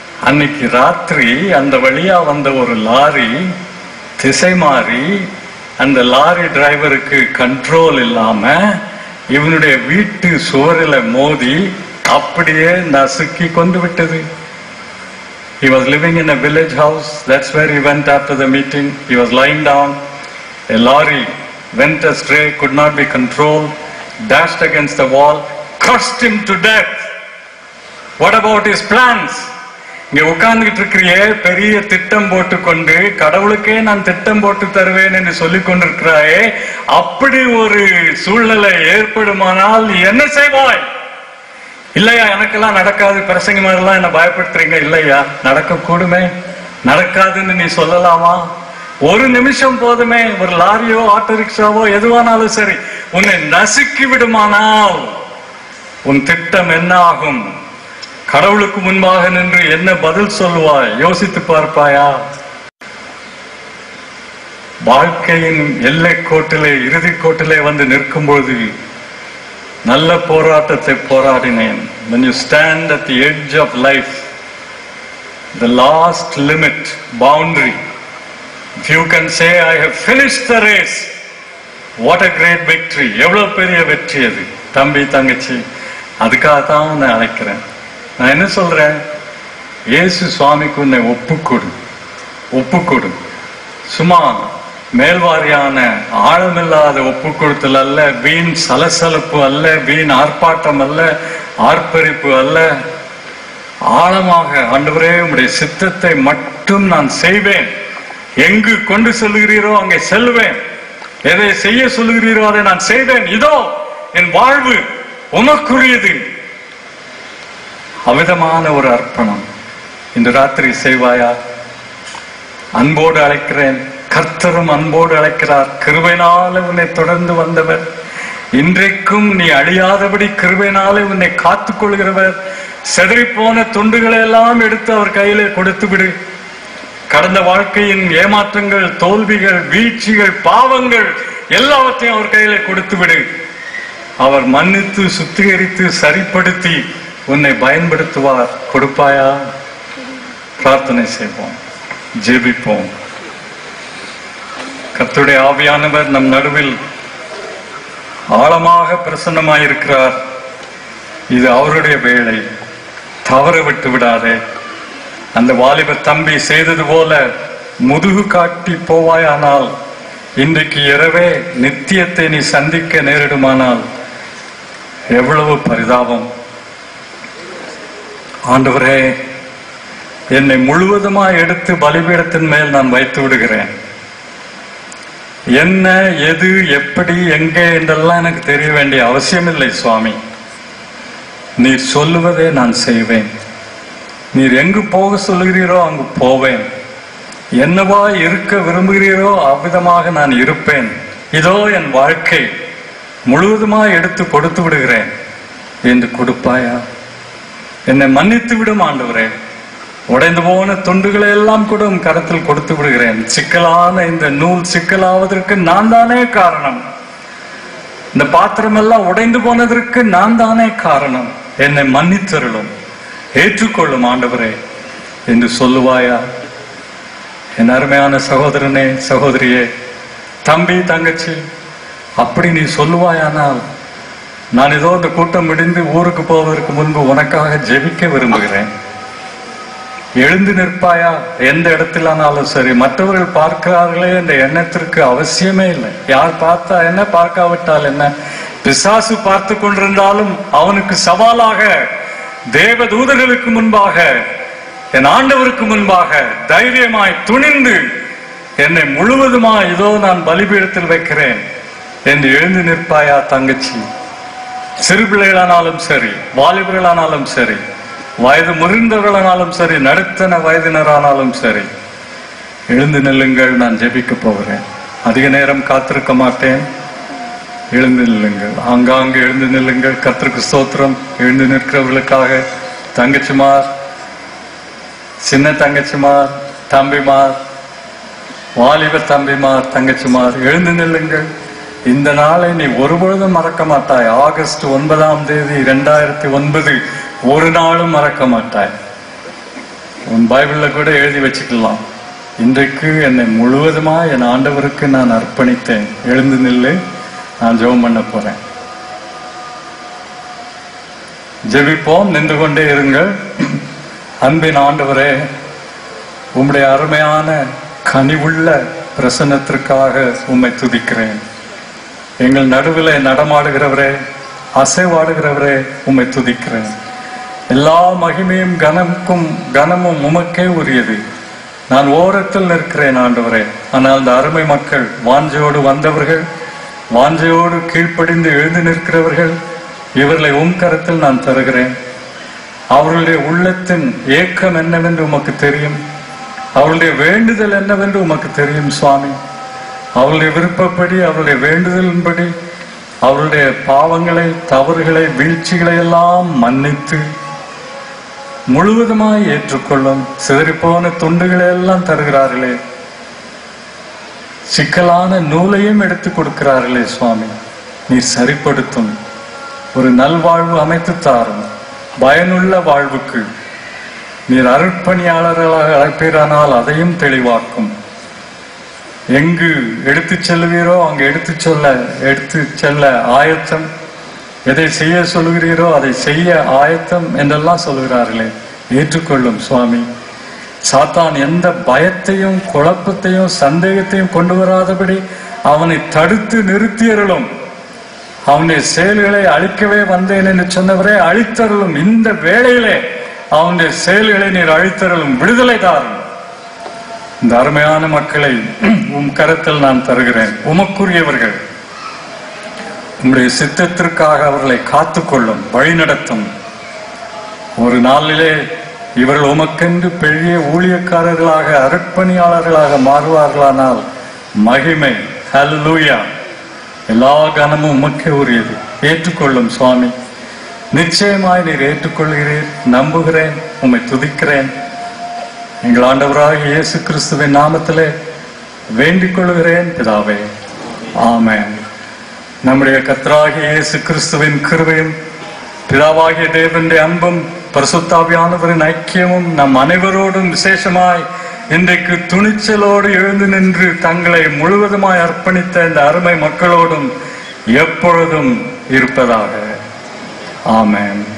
அன்னைக்கு ராத்திரி அந்த வழியா வந்த ஒரு லாரி திசை மாறி அந்த லாரி டிரைவருக்கு கண்ட்ரோல் இல்லாம இவனுடைய வீட்டு சுவரில் மோதி அப்படியே நசுக்கி கொண்டு விட்டது He was living in a village house. That's where he went after the meeting. He was lying down. A lorry went astray, could not be controlled, dashed against the wall, crushed him to death. What about his plans? இங்க உட்கார்ந்துகிட்டு இருக்கிறியே பெரிய திட்டம் போட்டுக்கொண்டு கடவுளுக்கே நான் திட்டம் போட்டு தருவேன் என்று சொல்லிக் கொண்டிருக்கிறாயே அப்படி ஒரு சூழ்நிலை ஏற்படுமானால் நீ என்ன செய்வாய் இல்லையா எனக்கெல்லாம் நடக்காது பிரசங்க மாதிரிலாம் என்ன பயப்படுத்துறீங்க இல்லையா நடக்க கூடுமே நடக்காதுன்னு நீ சொல்லலாமா ஒரு நிமிஷம் போதுமே ஒரு லாரியோ ஆட்டோ ரிக்ஷாவோ எதுவானாலும் சரி உன்னை நசுக்கி விடுமானால் உன் திட்டம் என்ன ஆகும் கடவுளுக்கு முன்பாக நின்று என்ன பதில் சொல்லுவாய் யோசித்து பார்ப்பாயா வாழ்க்கையின் எல்லை கோட்டிலே இறுதி கோட்டிலே வந்து நிற்கும் பொழுது நல்ல போராட்டத்தை போராடினேன் when you stand at the edge of life the last limit boundary if you can say i have finished the race what a great victory எவ்வளவு பெரிய வெற்றி அது தம்பி தங்கச்சி அதுக்காக தான் உன்னை அழைக்கிறேன் நான் என்ன சொல்றேன் இயேசு சுவாமிக்கு உன்னை ஒப்புக்கொடு ஒப்புக்கொடு சும்மா மேல்வாரியான ஆழமில்லாத ஒப்பு கொடுத்தல் அல்ல வீண் சலசலப்பு அல்ல வீண் ஆர்ப்பாட்டம் அல்ல ஆர்ப்பரிப்பு அல்ல ஆழமாக ஆண்டவரே உம்முடைய சித்தத்தை மட்டும் நான் செய்வேன் எங்கு கொண்டு செல்கிறீரோ அங்கே செல்வேன் எதை செய்ய சொல்லுகிறீரோ அதை நான் செய்வேன் இதோ என் வாழ்வு உமக்குரியது அவிதமான ஒரு அர்ப்பணம் இந்த ராத்திரி செய்வாயா அன்போடு அழைக்கிறேன் கர்த்தரும் அன்போடு அழைக்கிறார் கிருபைனாலே உன்னை தொடர்ந்து வந்தவர் இன்றைக்கும் நீ அழியாதபடி கிருபைனாலே உன்னை காத்துக் கொள்கிறவர் செதறிப்போன துண்டுகளை எல்லாம் எடுத்து அவர் கையிலே கொடுத்து விடு கடந்த வாழ்க்கையின் ஏமாற்றங்கள் தோல்விகள் வீழ்ச்சிகள் பாவங்கள் எல்லாவற்றையும் அவர் கையிலே கொடுத்து விடு அவர் மன்னித்து சுத்திகரித்து சரிப்படுத்தி உன்னை பயன்படுத்துவார் கொடுப்பாயா பிரார்த்தனை செய்வோம் ஜெபிப்போம் கர்த்தருடைய ஆவியானவர் நம் நடுவில் ஆழமாக பிரசன்னமாயிருக்கிறார் இது அவருடைய வேலை தவற விட்டு விடாதே அந்த வாலிப தம்பி செய்தது போல முதுகு காட்டி போவாயானால் இன்றைக்கு இரவே நித்தியத்தை நீ சந்திக்க நேரிடுமானால் எவ்வளவு பரிதாபம் ஆண்டவரே என்னை முழுவதுமாய் எடுத்து பலிபீடத்தின் மேல் நான் வைத்து விடுகிறேன் என்ன எது எப்படி எங்கே என்றெல்லாம் எனக்கு தெரிய வேண்டிய அவசியமில்லை சுவாமி நீர் சொல்லுவதே நான் செய்வேன் நீர் எங்கு போக சொல்லுகிறீரோ அங்கு போவேன் என்னவா இருக்க விரும்புகிறீரோ அவ்விதமாக நான் இருப்பேன் இதோ என் வாழ்க்கை முழுவதுமாய் எடுத்து கொடுத்து விடுகிறேன் என்று கொடுப்பாயா என்னை மன்னித்து விடும் ஆண்டவரே உடைந்து போன துண்டுகளை எல்லாம் கூட உம் கரத்தில் கொடுத்து விடுகிறேன் சிக்கலான இந்த நூல் சிக்கலாவதற்கு நான் தானே காரணம் இந்த பாத்திரம் எல்லாம் உடைந்து போனதற்கு நான் தானே காரணம் என்னை மன்னித்தருளும் ஏற்றுக்கொள்ளும் ஆண்டவரே என்று சொல்லுவாயா என் அருமையான சகோதரனே சகோதரியே தம்பி தங்கச்சி அப்படி நீ சொல்லுவாயானால் நான் ஏதோ இந்த கூட்டம் முடிந்து ஊருக்கு போவதற்கு முன்பு உனக்காக ஜெபிக்க விரும்புகிறேன் எழுந்து நிற்பாயா எந்த இடத்திலானாலும் சரி மற்றவர்கள் பார்க்கிறார்களே என்ற எண்ணத்திற்கு அவசியமே இல்லை யார் பார்த்தா என்ன பார்க்காவிட்டால் என்ன பிசாசு பார்த்து கொண்டிருந்தாலும் அவனுக்கு சவாலாக தேவ தூதர்களுக்கு முன்பாக என் ஆண்டவருக்கு முன்பாக தைரியமாய் துணிந்து என்னை முழுவதுமாய் இதோ நான் பலிபீடத்தில் வைக்கிறேன் என்று எழுந்து நிற்பாயா தங்கச்சி சிறு பிள்ளைகளானாலும் சரி வாலிபர்களானாலும் சரி வயது முறிந்தவர்களானாலும் சரி நடுத்தன வயதினரானாலும் சரி எழுந்து நில்லுங்கள் நான் ஜெபிக்க போகிறேன் அதிக நேரம் காத்திருக்க மாட்டேன் எழுந்து நில்லுங்கள் ஆங்காங்கு எழுந்து நில்லுங்கள் கத்திற்கு ஸ்தோத்திரம் எழுந்து நிற்கிறவர்களுக்காக தங்கச்சிமார் சின்ன தங்கச்சிமார் தம்பிமார் வாலிப தம்பிமார் தங்கச்சிமார் எழுந்து நில்லுங்கள் இந்த நாளை நீ ஒருபொழுதும் மறக்க மாட்டாய் ஆகஸ்ட் ஒன்பதாம் தேதி இரண்டாயிரத்தி ஒன்பது ஒரு நாளும் மறக்க மாட்டாய் உன் பைபிள்ல கூட எழுதி வச்சுக்கலாம் இன்றைக்கு என்னை முழுவதுமா என் ஆண்டவருக்கு நான் அர்ப்பணித்தேன் எழுந்து நில்லு நான் ஜெபம் பண்ண போறேன் ஜெபிப்போம் நின்று கொண்டே இருங்கள் அன்பின் ஆண்டவரே உம்முடைய அருமையான கனிவுள்ள பிரசன்னத்திற்காக உம்மை துதிக்கிறேன் எங்கள் நடுவில் நடமாடுகிறவரே அசைவாடுகிறவரே உம்மை துதிக்கிறேன் எல்லா மகிமையும் கனமுக்கும் கனமும் உமக்கே உரியது நான் ஓரத்தில் நிற்கிறேன் ஆண்டவரே ஆனால் அந்த அருமை மக்கள் வாஞ்சையோடு வந்தவர்கள் வாஞ்சையோடு கீழ்ப்படிந்து எழுந்து நிற்கிறவர்கள் இவர்களை உம் கரத்தில் நான் தருகிறேன் அவர்களுடைய உள்ளத்தின் ஏக்கம் என்னவென்று உமக்கு தெரியும் அவளுடைய வேண்டுதல் என்னவென்று உமக்கு தெரியும் சுவாமி அவளுடைய விருப்பப்படி அவளுடைய வேண்டுதலின்படி அவளுடைய பாவங்களை தவறுகளை வீழ்ச்சிகளை எல்லாம் மன்னித்து முழுவதுமாய் ஏற்றுக்கொள்ளும் சிதறிப்போன துண்டுகளை எல்லாம் தருகிறார்களே சிக்கலான நூலையும் எடுத்து கொடுக்கிறார்களே சுவாமி நீர் சரிப்படுத்தும் ஒரு நல்வாழ்வு அமைத்து தாரும் பயனுள்ள வாழ்வுக்கு நீர் அருட்பணியாளர்களாக அழைப்பீரானால் அதையும் தெளிவாக்கும் எங்கு எடுத்துச் செல்வீரோ அங்கு எடுத்துச் சொல்ல எடுத்து செல்ல ஆயத்தம் எதை செய்ய சொல்கிறீரோ அதை செய்ய ஆயத்தம் என்றெல்லாம் சொல்கிறார்களே ஏற்றுக்கொள்ளும் சுவாமி சாத்தான் எந்த பயத்தையும் குழப்பத்தையும் சந்தேகத்தையும் கொண்டு வராதபடி அவனை தடுத்து நிறுத்தியருளும் அவனுடைய செயல்களை அழிக்கவே வந்தேன் என்று சொன்னவரே அழித்தருளும் இந்த வேளையிலே அவனுடைய செயல்களை நீர் அழித்தருளும் விடுதலை தாரும் இந்த அருமையான மக்களை உம் கரத்தில் நான் தருகிறேன் உமக்குரியவர்கள் உம்முடைய சித்தத்திற்காக அவர்களை காத்துக்கொள்ளும் வழிநடத்தும் ஒரு நாளிலே இவர்கள் உமக்கென்று பெரிய ஊழியக்காரர்களாக அருட்பணியாளர்களாக மாறுவார்களானால் மகிமை ஹalleluya எல்லா கனமும் உமக்கே உரியது ஏற்றுக்கொள்ளும் சுவாமி நிச்சயமாய் நீர் ஏற்றுக்கொள்கிறீர் நம்புகிறேன் உம்மை துதிக்கிறேன் எங்கள் ஆண்டவராக இயேசு கிறிஸ்துவின் நாமத்திலே வேண்டிக் கொள்கிறேன் பிதாவே ஆமென் நம்முடைய கர்த்தராகிய இயேசு கிறிஸ்துவின் கிருபையும் பிதாவாகிய தேவனுடைய அன்பும் பரிசுத்தாவியானவரின் ஐக்கியமும் நம் அனைவரோடும் விசேஷமாய் இன்றைக்கு துணிச்சலோடு எழுந்து நின்று தங்களை முழுவதுமாய் அர்ப்பணித்த இந்த அருமை மக்களோடும் எப்பொழுதும் இருப்பதாக ஆமென்